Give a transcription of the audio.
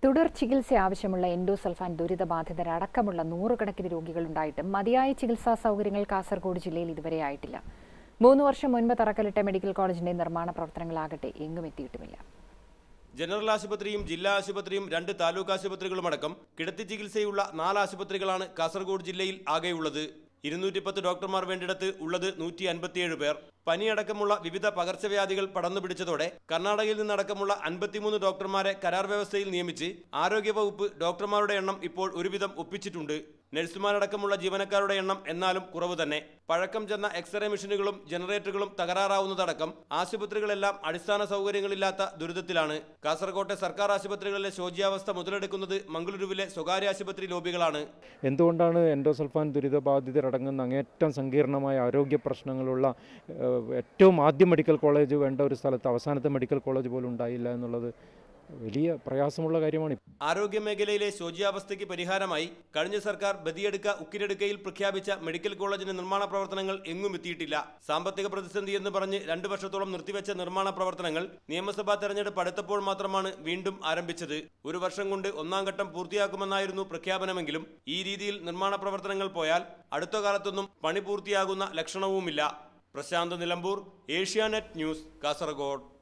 തുടർ ചികിത്സ ആവശ്യമുള്ള എൻഡോസൾഫാൻ ദുരിതബാധിതരടക്കമുള്ള നൂറുകണക്കിന് രോഗികളുണ്ടായിട്ടും മതിയായ ചികിത്സാ സൗകര്യങ്ങൾ കാസർഗോഡ് ജില്ലയിൽ ഇതുവരെ ആയിട്ടില്ല മൂന്ന് വർഷം മുൻപ് തറക്കല്ലിട്ട മെഡിക്കൽ കോളേജിന്റെ നിർമ്മാണ പ്രവർത്തനങ്ങളാകട്ടെ എങ്ങും എത്തിയിട്ടുമില്ല ജനറൽ ആശുപത്രിയും ജില്ലാ ആശുപത്രിയും രണ്ട് താലൂക്ക് ആശുപത്രികളുമടക്കം കിടത്തി ചികിത്സയുള്ള നാല് ആശുപത്രികളാണ് കാസർഗോഡ് ജില്ലയിൽ ആകെയുള്ളത് ഇരുന്നൂറ്റി പത്ത് ഡോക്ടർമാർ വേണ്ടിടത്ത് ഉള്ളത് നൂറ്റി അൻപത്തിയേഴ് പേർ പനിയടക്കമുള്ള വിവിധ പകർച്ചവ്യാധികൾ പടർന്നു പിടിച്ചതോടെ കർണാടകയിൽ നിന്നടക്കമുള്ള അൻപത്തിമൂന്ന് ഡോക്ടർമാരെ കരാർ വ്യവസ്ഥയിൽ നിയമിച്ച് ആരോഗ്യവകുപ്പ് ഡോക്ടർമാരുടെ എണ്ണം ഇപ്പോൾ ഒരുവിധം ഒപ്പിച്ചിട്ടുണ്ട് നഴ്സുമാരടക്കമുള്ള ജീവനക്കാരുടെ എണ്ണം എന്നാലും കുറവ് തന്നെ പഴക്കം ചെന്ന എക്സ്റേ മെഷീനുകളും ജനറേറ്ററുകളും തകരാറാവുന്നതടക്കം ആശുപത്രികളെല്ലാം അടിസ്ഥാന സൗകര്യങ്ങളില്ലാത്ത ദുരിതത്തിലാണ് കാസർകോട്ടെ സർക്കാർ ആശുപത്രികളിലെ ശോച്യാവസ്ഥ മുതലെടുക്കുന്നത് മംഗളൂരുവിലെ സ്വകാര്യ ആശുപത്രി ലോബികളാണ് എന്തുകൊണ്ടാണ് എൻഡോസൾഫാൻ ദുരിതബാധിതരടങ്ങുന്ന അങ്ങേറ്റം സങ്കീർണമായ ആരോഗ്യ പ്രശ്നങ്ങളുള്ള ഏഹ്, ഏറ്റവും ആദ്യ മെഡിക്കൽ കോളേജ് വേണ്ട ഒരു സ്ഥലത്ത് അവസാനത്തെ മെഡിക്കൽ കോളേജ് പോലും ഉണ്ടായില്ല എന്നുള്ളത് വലിയ പ്രയാസമുള്ള കാര്യമാണ് ആരോഗ്യ മേഖലയിലെ ശോച്യാവസ്ഥയ്ക്ക് പരിഹാരമായി കഴിഞ്ഞ സർക്കാർ ബദിയെടുക്ക ഉക്കിരെടുക്കയിൽ പ്രഖ്യാപിച്ച മെഡിക്കൽ കോളേജിന്റെ നിർമ്മാണ പ്രവർത്തനങ്ങൾ എങ്ങും എത്തിയിട്ടില്ല സാമ്പത്തിക പ്രതിസന്ധി എന്ന് പറഞ്ഞ് രണ്ടു വർഷത്തോളം നിർത്തിവെച്ച നിർമ്മാണ പ്രവർത്തനങ്ങൾ നിയമസഭാ തെരഞ്ഞെടുപ്പ് അടുത്തപ്പോൾ മാത്രമാണ് വീണ്ടും ആരംഭിച്ചത് ഒരു വർഷം കൊണ്ട് ഒന്നാം ഘട്ടം പൂർത്തിയാക്കുമെന്നായിരുന്നു പ്രഖ്യാപനമെങ്കിലും ഈ രീതിയിൽ നിർമ്മാണ പ്രവർത്തനങ്ങൾ പോയാൽ അടുത്ത കാലത്തൊന്നും പണി പൂർത്തിയാകുന്ന ലക്ഷണവുമില്ല പ്രശാന്ത് നിലമ്പൂർ ഏഷ്യാനെറ്റ് ന്യൂസ് കാസർഗോഡ്